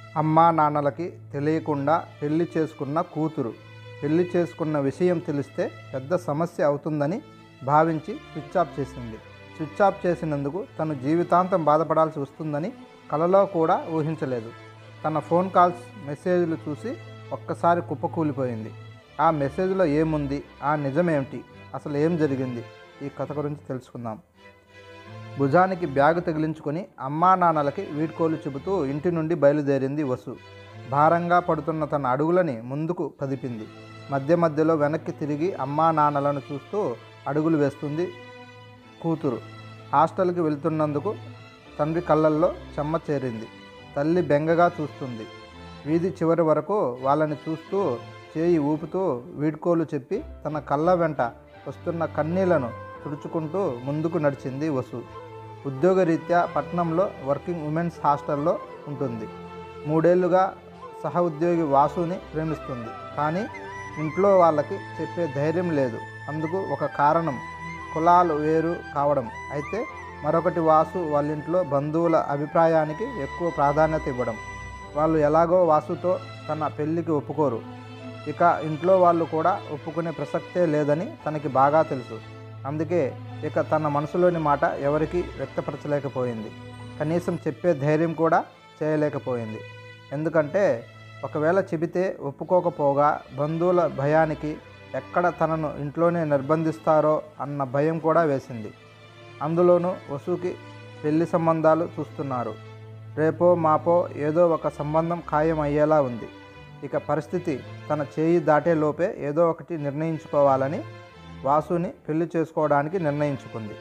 అమ్మా నాన్నలకి తెలియకుండా పెళ్లి చేసుకున్న కూతురు పెళ్లి చేసుకున్న విషయం తెలిస్తే పెద్ద సమస్య అవుతుందని భావించి స్విచ్ ఆఫ్ చేసింది స్విచ్ ఆఫ్ చేసినందుకు తను జీవితాంతం బాధపడాల్సి వస్తుందని కలలో కూడా ఊహించలేదు తన ఫోన్ కాల్స్ మెసేజ్లు చూసి ఒక్కసారి కుప్పకూలిపోయింది ఆ మెసేజ్లో ఏముంది ఆ నిజమేమిటి అసలు ఏం జరిగింది ఈ కథ గురించి తెలుసుకుందాం భుజానికి బ్యాగు తగిలించుకొని అమ్మా నాన్నలకి వీడ్కోలు చెబుతూ ఇంటి నుండి బయలుదేరింది వసు భారంగా పడుతున్న తన అడుగులని ముందుకు కదిపింది మధ్య మధ్యలో వెనక్కి తిరిగి అమ్మా నాన్నలను చూస్తూ అడుగులు వేస్తుంది కూతురు హాస్టల్కి వెళ్తున్నందుకు తండ్రి కళ్ళల్లో చెమ్మ చేరింది తల్లి బెంగగా చూస్తుంది వీధి చివరి వరకు వాళ్ళని చూస్తూ చేయి ఊపుతూ వీడ్కోలు చెప్పి తన కళ్ళ వెంట వస్తున్న కన్నీళ్లను తుడుచుకుంటూ ముందుకు నడిచింది వసు ఉద్యోగరీత్యా పట్నంలో వర్కింగ్ ఉమెన్స్ హాస్టల్లో ఉంటుంది మూడేళ్లుగా సహ ఉద్యోగి వాసుని ప్రేమిస్తుంది కానీ ఇంట్లో వాళ్ళకి చెప్పే ధైర్యం లేదు అందుకు ఒక కారణం కులాలు వేరు కావడం అయితే మరొకటి వాసు వాళ్ళ ఇంట్లో బంధువుల అభిప్రాయానికి ఎక్కువ ప్రాధాన్యత ఇవ్వడం వాళ్ళు ఎలాగో వాసుతో తన పెళ్ళికి ఒప్పుకోరు ఇక ఇంట్లో వాళ్ళు కూడా ఒప్పుకునే ప్రసక్తే లేదని తనకి బాగా తెలుసు అందుకే ఇక తన మనసులోని మాట ఎవరికీ వ్యక్తపరచలేకపోయింది కనీసం చెప్పే ధైర్యం కూడా చేయలేకపోయింది ఎందుకంటే ఒకవేళ చెబితే ఒప్పుకోకపోగా బంధువుల భయానికి ఎక్కడ తనను ఇంట్లోనే నిర్బంధిస్తారో అన్న భయం కూడా వేసింది అందులోనూ వసుకి పెళ్లి సంబంధాలు చూస్తున్నారు రేపో మాపో ఏదో ఒక సంబంధం ఖాయం అయ్యేలా ఉంది ఇక పరిస్థితి తన చేయి దాటే లోపే ఏదో ఒకటి నిర్ణయించుకోవాలని వాసుని పెళ్లి చేసుకోవడానికి నిర్ణయించుకుంది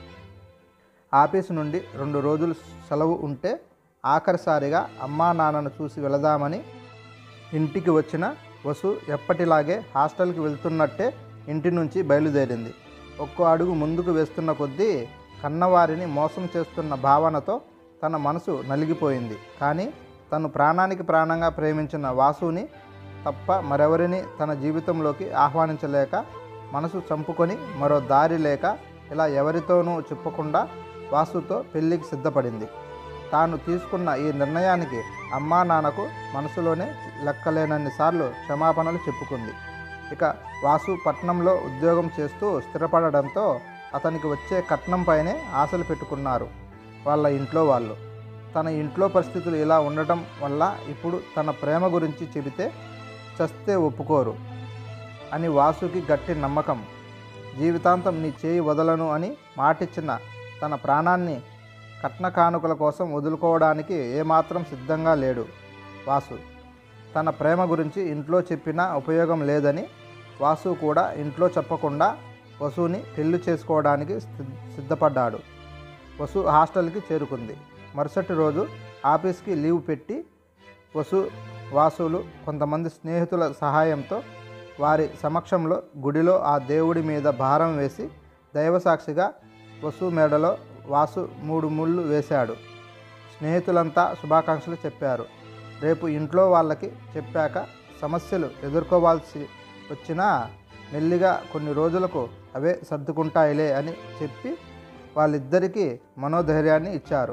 ఆఫీసు నుండి రెండు రోజులు సెలవు ఉంటే ఆఖరిసారిగా అమ్మా నాన్నను చూసి వెళదామని ఇంటికి వచ్చిన వసు ఎప్పటిలాగే హాస్టల్కి వెళ్తున్నట్టే ఇంటి నుంచి బయలుదేరింది ఒక్కో అడుగు ముందుకు వేస్తున్న కొద్దీ కన్నవారిని మోసం చేస్తున్న భావనతో తన మనసు నలిగిపోయింది కానీ తను ప్రాణానికి ప్రాణంగా ప్రేమించిన వాసుని తప్ప మరెవరిని తన జీవితంలోకి ఆహ్వానించలేక మనసు చంపుకొని మరో దారి లేక ఇలా ఎవరితోనూ చెప్పకుండా వాసుతో పెళ్లికి సిద్ధపడింది తాను తీసుకున్న ఈ నిర్ణయానికి అమ్మా నాన్నకు మనసులోనే లెక్కలేనన్ని సార్లు క్షమాపణలు చెప్పుకుంది ఇక వాసు పట్నంలో ఉద్యోగం చేస్తూ స్థిరపడడంతో అతనికి వచ్చే కట్నంపైనే ఆశలు పెట్టుకున్నారు వాళ్ళ ఇంట్లో వాళ్ళు తన ఇంట్లో పరిస్థితులు ఇలా ఉండటం వల్ల ఇప్పుడు తన ప్రేమ గురించి చెబితే చస్తే ఒప్పుకోరు అని వాసుకి గట్టి నమ్మకం జీవితాంతం నీ చేయి వదలను అని మాటిచ్చిన తన ప్రాణాన్ని కట్న కానుకల కోసం వదులుకోవడానికి ఏమాత్రం సిద్ధంగా లేడు వాసు తన ప్రేమ గురించి ఇంట్లో చెప్పినా ఉపయోగం లేదని వాసు కూడా ఇంట్లో చెప్పకుండా వసుని పెళ్లి చేసుకోవడానికి సి- సిద్ధపడ్డాడు వసు హాస్టల్కి చేరుకుంది మరుసటి రోజు ఆఫీస్కి లీవ్ పెట్టి వసు వాసులు కొంతమంది స్నేహితుల సహాయంతో వారి సమక్షంలో గుడిలో ఆ దేవుడి మీద భారం వేసి దైవసాక్షిగా వసు మేడలో వాసు మూడు ముళ్ళు వేశాడు స్నేహితులంతా శుభాకాంక్షలు చెప్పారు రేపు ఇంట్లో వాళ్ళకి చెప్పాక సమస్యలు ఎదుర్కోవాల్సి వచ్చినా మెల్లిగా కొన్ని రోజులకు అవే సర్దుకుంటాయిలే అని చెప్పి వాళ్ళిద్దరికీ మనోధైర్యాన్ని ఇచ్చారు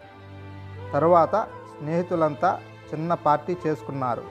తరువాత స్నేహితులంతా చిన్న పార్టీ చేసుకున్నారు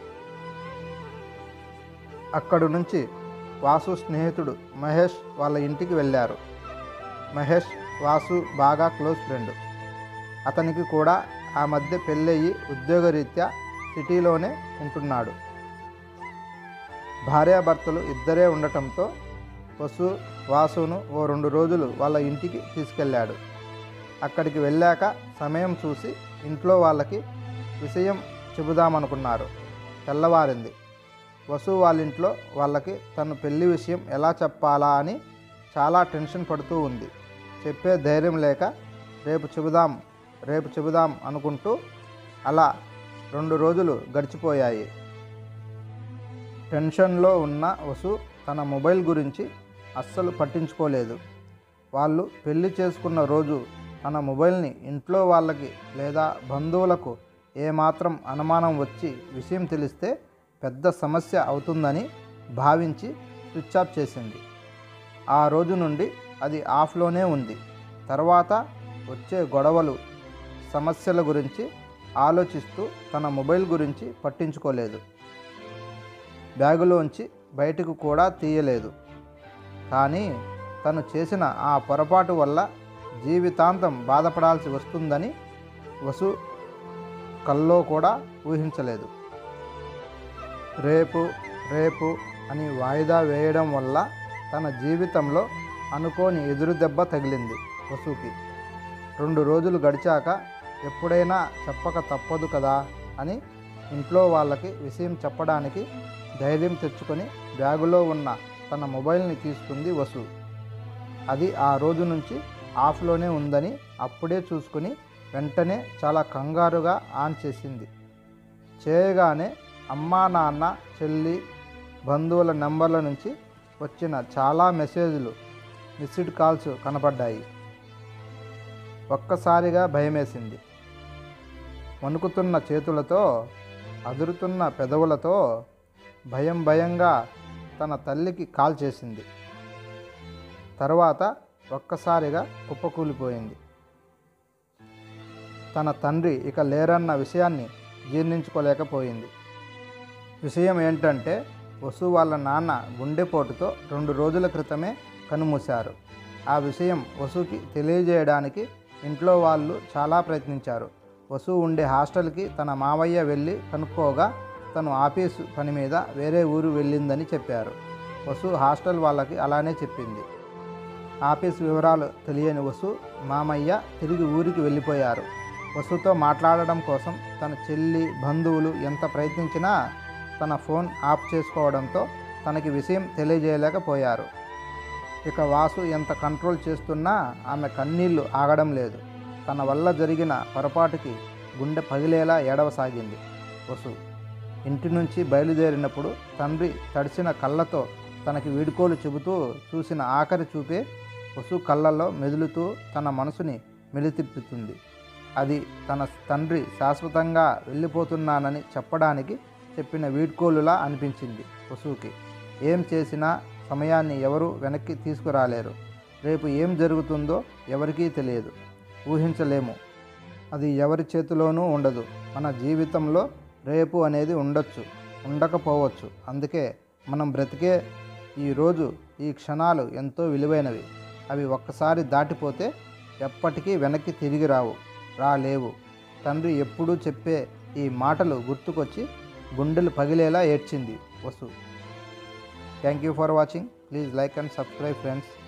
అక్కడి నుంచి వాసు స్నేహితుడు మహేష్ వాళ్ళ ఇంటికి వెళ్ళారు మహేష్ వాసు బాగా క్లోజ్ ఫ్రెండ్ అతనికి కూడా ఆ మధ్య పెళ్ళయి ఉద్యోగరీత్యా సిటీలోనే ఉంటున్నాడు భార్యాభర్తలు ఇద్దరే ఉండటంతో వసు వాసును ఓ రెండు రోజులు వాళ్ళ ఇంటికి తీసుకెళ్ళాడు అక్కడికి వెళ్ళాక సమయం చూసి ఇంట్లో వాళ్ళకి విషయం చెబుదామనుకున్నారు తెల్లవారింది వసు వాళ్ళ ఇంట్లో వాళ్ళకి తను పెళ్లి విషయం ఎలా చెప్పాలా అని చాలా టెన్షన్ పడుతూ ఉంది చెప్పే ధైర్యం లేక రేపు చెబుదాం రేపు చెబుదాం అనుకుంటూ అలా రెండు రోజులు గడిచిపోయాయి టెన్షన్లో ఉన్న వసు తన మొబైల్ గురించి అస్సలు పట్టించుకోలేదు వాళ్ళు పెళ్లి చేసుకున్న రోజు తన మొబైల్ని ఇంట్లో వాళ్ళకి లేదా బంధువులకు ఏమాత్రం అనుమానం వచ్చి విషయం తెలిస్తే పెద్ద సమస్య అవుతుందని భావించి స్విచ్ ఆఫ్ చేసింది ఆ రోజు నుండి అది ఆఫ్లోనే ఉంది తర్వాత వచ్చే గొడవలు సమస్యల గురించి ఆలోచిస్తూ తన మొబైల్ గురించి పట్టించుకోలేదు బ్యాగులోంచి బయటకు కూడా తీయలేదు కానీ తను చేసిన ఆ పొరపాటు వల్ల జీవితాంతం బాధపడాల్సి వస్తుందని వసు కల్లో కూడా ఊహించలేదు రేపు రేపు అని వాయిదా వేయడం వల్ల తన జీవితంలో అనుకోని ఎదురు దెబ్బ తగిలింది వసుకి రెండు రోజులు గడిచాక ఎప్పుడైనా చెప్పక తప్పదు కదా అని ఇంట్లో వాళ్ళకి విషయం చెప్పడానికి ధైర్యం తెచ్చుకొని బ్యాగులో ఉన్న తన మొబైల్ని తీసుకుంది వసు అది ఆ రోజు నుంచి ఆఫ్లోనే ఉందని అప్పుడే చూసుకుని వెంటనే చాలా కంగారుగా ఆన్ చేసింది చేయగానే అమ్మా నాన్న చెల్లి బంధువుల నెంబర్ల నుంచి వచ్చిన చాలా మెసేజ్లు మిస్డ్ కాల్స్ కనపడ్డాయి ఒక్కసారిగా భయమేసింది వణుకుతున్న చేతులతో అదురుతున్న పెదవులతో భయం భయంగా తన తల్లికి కాల్ చేసింది తర్వాత ఒక్కసారిగా కుప్పకూలిపోయింది తన తండ్రి ఇక లేరన్న విషయాన్ని జీర్ణించుకోలేకపోయింది విషయం ఏంటంటే వసు వాళ్ళ నాన్న గుండెపోటుతో రెండు రోజుల క్రితమే కనుమూశారు ఆ విషయం వసుకి తెలియజేయడానికి ఇంట్లో వాళ్ళు చాలా ప్రయత్నించారు వసు ఉండే హాస్టల్కి తన మావయ్య వెళ్ళి కనుక్కోగా తను ఆఫీసు పని మీద వేరే ఊరు వెళ్ళిందని చెప్పారు వసు హాస్టల్ వాళ్ళకి అలానే చెప్పింది ఆఫీస్ వివరాలు తెలియని వసు మామయ్య తిరిగి ఊరికి వెళ్ళిపోయారు వసుతో మాట్లాడడం కోసం తన చెల్లి బంధువులు ఎంత ప్రయత్నించినా తన ఫోన్ ఆఫ్ చేసుకోవడంతో తనకి విషయం తెలియజేయలేకపోయారు ఇక వాసు ఎంత కంట్రోల్ చేస్తున్నా ఆమె కన్నీళ్లు ఆగడం లేదు తన వల్ల జరిగిన పొరపాటుకి గుండె పగిలేలా ఏడవసాగింది వసు ఇంటి నుంచి బయలుదేరినప్పుడు తండ్రి తడిసిన కళ్ళతో తనకి వీడుకోలు చెబుతూ చూసిన ఆఖరి చూపే వసు కళ్ళల్లో మెదులుతూ తన మనసుని మెలితిప్పుతుంది అది తన తండ్రి శాశ్వతంగా వెళ్ళిపోతున్నానని చెప్పడానికి చెప్పిన వీడ్కోలులా అనిపించింది వసుకి ఏం చేసినా సమయాన్ని ఎవరు వెనక్కి తీసుకురాలేరు రేపు ఏం జరుగుతుందో ఎవరికీ తెలియదు ఊహించలేము అది ఎవరి చేతిలోనూ ఉండదు మన జీవితంలో రేపు అనేది ఉండొచ్చు ఉండకపోవచ్చు అందుకే మనం బ్రతికే ఈరోజు ఈ క్షణాలు ఎంతో విలువైనవి అవి ఒక్కసారి దాటిపోతే ఎప్పటికీ వెనక్కి తిరిగి రావు రాలేవు తండ్రి ఎప్పుడూ చెప్పే ఈ మాటలు గుర్తుకొచ్చి గుండెలు పగిలేలా ఏడ్చింది Vasu thank you for watching please like and subscribe friends